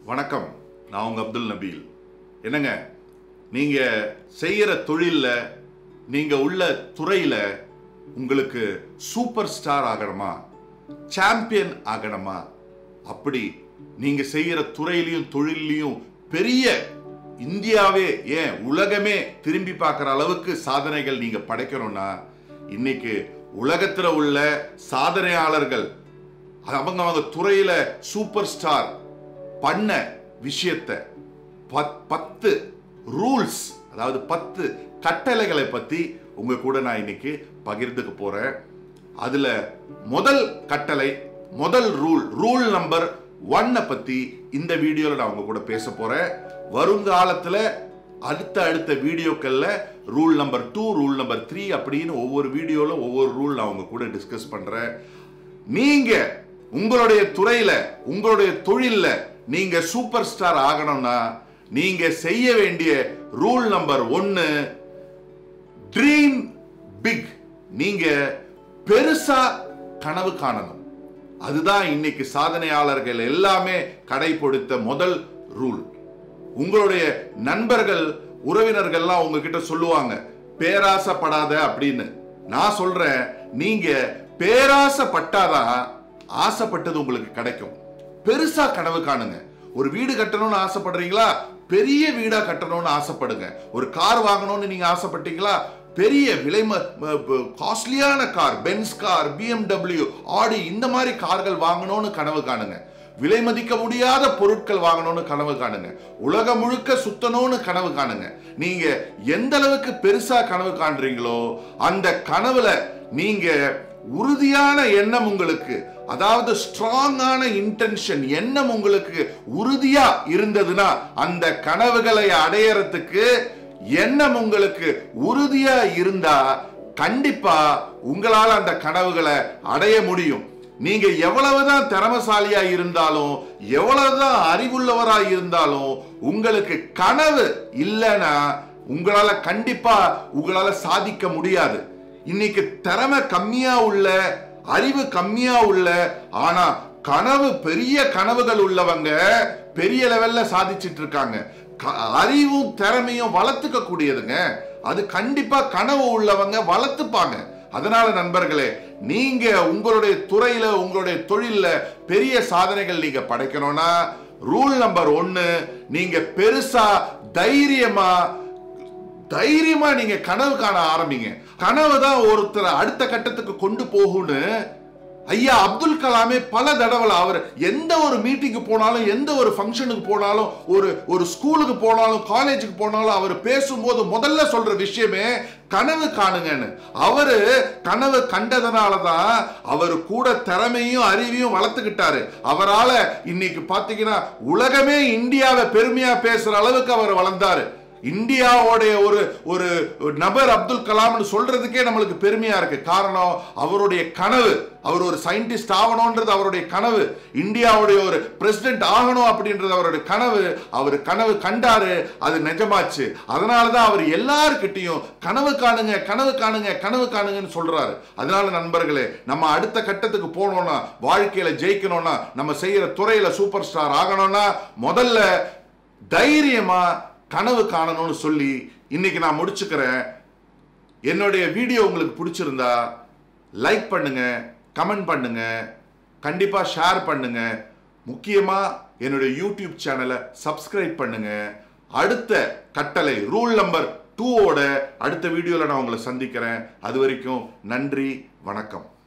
வணக்கம் நான் உங்க அப்துல் நபீல் என்னங்க நீங்க செய்யற தொழில்ல நீங்க உள்ள துறையில உங்களுக்கு சூப்பர் ஸ்டார் ஆகணுமா சாம்பியன் ஆகணுமா அப்படி நீங்க செய்யற துறையிலையும் தொழிலையும் பெரிய இந்தியாவே ஏன் உலகமே திரும்பி பார்க்குற அளவுக்கு சாதனைகள் நீங்க படைக்கணும்னா இன்னைக்கு உலகத்துல உள்ள சாதனையாளர்கள் அவங்க அவங்க துறையில சூப்பர் ஸ்டார் பண்ண விஷயத்தை பத்- பத்து ரூல்ஸ் அதாவது பத்து கட்டளைகளை பத்தி உங்க கூட நான் இன்னைக்கு பகிர்ந்துக்க போறேன் அதுல முதல் கட்டளை முதல் ரூல் ரூல் நம்பர் ஒன்னை பத்தி இந்த வீடியோல நான் உங்க கூட பேச போறேன் வருங்காலத்துல அடுத்த அடுத்த வீடியோக்கள்ல rule number two rule number three அப்படின்னு ஒவ்வொரு வீடியோல ஒவ்வொரு ரூல் நான் உங்க கூட டிஸ்கஸ் பண்றேன் நீங்க உங்களுடைய துறையில உங்களுடைய தொழில்ல நீங்க சூப்பர் ஸ்டார் ஆகணும்னா நீங்க செய்ய வேண்டிய ரூல் நம்பர் ஒன்னு ட்ரீம் பிக் நீங்க பெருசா கனவு காணணும் அதுதான் இன்னைக்கு சாதனையாளர்கள் எல்லாமே கடைபிடித்த முதல் ரூல் உங்களுடைய நண்பர்கள் உறவினர்கள்லாம் உங்ககிட்ட சொல்லுவாங்க பேராசைப்படாத அப்படின்னு நான் சொல்றேன் நீங்க பேராசைப்பட்டாதான் ஆசைப்பட்டது உங்களுக்கு கிடைக்கும் பெருசா கனவு காணுங்க ஒரு வீடு கட்டணும்னு ஆசைப்படுறீங்களா பெரிய வீடா கட்டணும்னு ஆசைப்படுங்க ஒரு கார் வாங்கணும்னு நீங்க ஆசைப்பட்டீங்களா பெரிய விலை காஸ்ட்லியான கார் பென்ஸ் கார் பிஎம்டபிள்யூ ஆடி இந்த மாதிரி கார்கள் வாங்கணும்னு கனவு காணுங்க விலை மதிக்க முடியாத பொருட்கள் வாங்கணும்னு கனவு காணுங்க உலகம் முழுக்க சுத்தணும்னு கனவு காணுங்க நீங்க எந்த அளவுக்கு பெருசா கனவு காண்றீங்களோ அந்த கனவுல நீங்க உறுதியான எண்ணம் உங்களுக்கு அதாவது ஸ்ட்ராங்கான இன்டென்ஷன் எண்ணம் உங்களுக்கு உறுதியா இருந்ததுன்னா அந்த கனவுகளை அடையறதுக்கு எண்ணம் உங்களுக்கு உறுதியா இருந்தா கண்டிப்பா உங்களால அந்த கனவுகளை அடைய முடியும் நீங்க எவ்வளவுதான் திறமசாலியா இருந்தாலும் எவ்வளவுதான் அறிவுள்ளவரா இருந்தாலும் உங்களுக்கு கனவு இல்லைன்னா உங்களால கண்டிப்பா உங்களால சாதிக்க முடியாது இன்னைக்கு திறமை கம்மியா உள்ள அறிவு கம்மியா உள்ள ஆனா கனவு பெரிய கனவுகள் உள்ளவங்க பெரிய லெவல்ல சாதிச்சிட்டு இருக்காங்க க- அறிவும் திறமையும் வளர்த்துக்க கூடியதுங்க அது கண்டிப்பா கனவு உள்ளவங்க வளர்த்துப்பாங்க அதனால நண்பர்களே நீங்க உங்களுடைய துறையில உங்களுடைய தொழில்ல பெரிய சாதனைகள் நீங்க படைக்கணும்னா ரூல் நம்பர் ஒன்னு நீங்க பெருசா தைரியமா தைரியமா நீங்க கனவு காண ஆரம்பிங்க கனவு தான் ஒருத்தரை அடுத்த கட்டத்துக்கு கொண்டு போகும்னு ஐயா அப்துல் கலாமே பல தடவை அவர் எந்த ஒரு மீட்டிங்கு போனாலும் எந்த ஒரு ஃபங்க்ஷனுக்கு போனாலும் ஒரு ஒரு ஸ்கூலுக்கு போனாலும் காலேஜுக்கு போனாலும் அவர் பேசும்போது முதல்ல சொல்ற விஷயமே கனவு காணுங்கன்னு அவரு கனவு கண்டதுனால தான் அவர் கூட திறமையும் அறிவையும் வளர்த்துக்கிட்டாரு அவரால இன்னைக்கு பாத்தீங்கன்னா உலகமே இந்தியாவை பெருமையா பேசுற அளவுக்கு அவர் வளர்ந்தாரு இந்தியாவுடைய ஒரு ஒரு நபர் அப்துல் கலாம்னு சொல்றதுக்கே நம்மளுக்கு பெருமையா இருக்கு காரணம் அவருடைய கனவு அவர் ஒரு சயின்டிஸ்ட் ஆகணும்ன்றது அவருடைய கனவு இந்தியாவுடைய ஒரு பிரசிடென்ட் ஆகணும் அப்படின்றது அவருடைய கனவு அவர் கனவு கண்டாரு அது நிஜமாச்சு அதனால தான் அவர் எல்லார்கிட்டையும் கனவு காணுங்க கனவு காணுங்க கனவு காணுங்கன்னு சொல்றாரு அதனால நண்பர்களே நம்ம அடுத்த கட்டத்துக்கு போகணும்னா வாழ்க்கையில ஜெயிக்கணும்னா நம்ம செய்யற துறையில சூப்பர் ஸ்டார் ஆகணும்னா முதல்ல தைரியமா கனவு காணணும்னு சொல்லி இன்னைக்கு நான் முடிச்சுக்கிறேன் என்னுடைய வீடியோ உங்களுக்கு பிடிச்சிருந்தா லைக் பண்ணுங்க கமெண்ட் பண்ணுங்க கண்டிப்பா ஷேர் பண்ணுங்க முக்கியமா என்னுடைய யூடியூப் சேனலை சப்ஸ்கிரைப் பண்ணுங்க அடுத்த கட்டளை ரூல் நம்பர் டூவோட அடுத்த வீடியோல நான் உங்களை சந்திக்கிறேன் அது வரைக்கும் நன்றி வணக்கம்